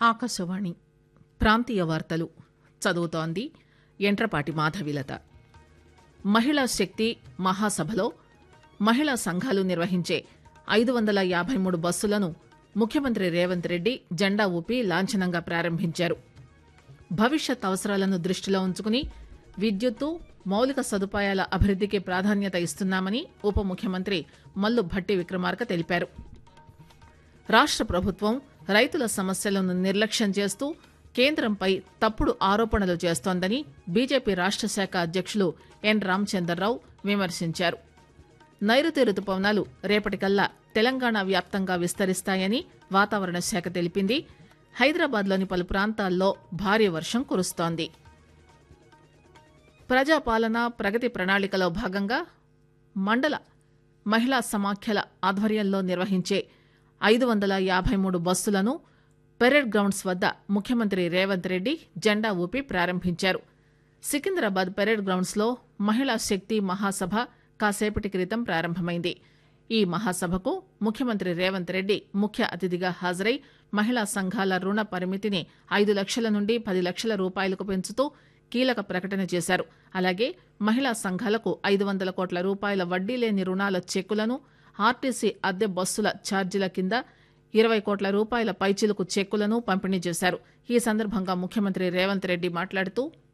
ఆకాశవాణి ప్రాంతీయ వార్తలు చదువుతోంది ఎంట్రపాటి మాధవిలత మహిళా శక్తి మహాసభలో మహిళా సంఘాలు నిర్వహించే ఐదు వందల యాభై మూడు బస్సులను ముఖ్యమంత్రి రేవంత్ రెడ్డి జెండా ఊపి లాంఛనంగా ప్రారంభించారు భవిష్యత్ అవసరాలను దృష్టిలో ఉంచుకుని విద్యుత్తు మౌలిక సదుపాయాల అభివృద్దికి ప్రాధాన్యత ఇస్తున్నామని ఉప ముఖ్యమంత్రి మల్లు భట్టి విక్రమార్క తెలిపారు రాష్ట ప్రభుత్వం రైతుల సమస్యలను నిర్లక్ష్యం చేస్తూ కేంద్రంపై తప్పుడు ఆరోపణలు చేస్తోందని బీజేపీ రాష్ట శాఖ అధ్యక్షులు ఎన్ రామచందర్రావు విమర్శించారు నైరుతి రుతుపవనాలు రేపటికల్లా తెలంగాణ వ్యాప్తంగా విస్తరిస్తాయని వాతావరణ శాఖ తెలిపింది హైదరాబాద్లోని పలు ప్రాంతాల్లో భారీ వర్షం కురుస్తోంది ప్రజాపాలన ప్రగతి ప్రణాళికలో భాగంగా మండల మహిళా సమాఖ్యల ఆధ్వర్యంలో నిర్వహించే ఐదు వందల యాభై మూడు బస్సులను పెరేడ్ గ్రౌండ్స్ వద్ద ముఖ్యమంత్రి రేవంత్ రెడ్డి జెండా ఊపి ప్రారంభించారు సికింద్రాబాద్ పెరేడ్ గ్రౌండ్స్ లో మహిళా శక్తి మహాసభ కాసేపటి క్రితం ప్రారంభమైంది ఈ మహాసభకు ముఖ్యమంత్రి రేవంత్ రెడ్డి ముఖ్య అతిథిగా హాజరై మహిళా సంఘాల రుణ పరిమితిని ఐదు లక్షల నుండి పది లక్షల రూపాయలకు పెంచుతూ కీలక ప్రకటన చేశారు అలాగే మహిళా సంఘాలకు ఐదు వందల కోట్ల రూపాయల వడ్డీ లేని రుణాల చెక్కులను ఆర్టీసీ అద్దె బస్సుల ఛార్జీల కింద ఇరవై కోట్ల రూపాయల పైచిలుకు చెక్కులను పంపిణీ చేశారు ఈ సందర్భంగా ముఖ్యమంత్రి రేవంత్ రెడ్డి మాట్లాడుతూ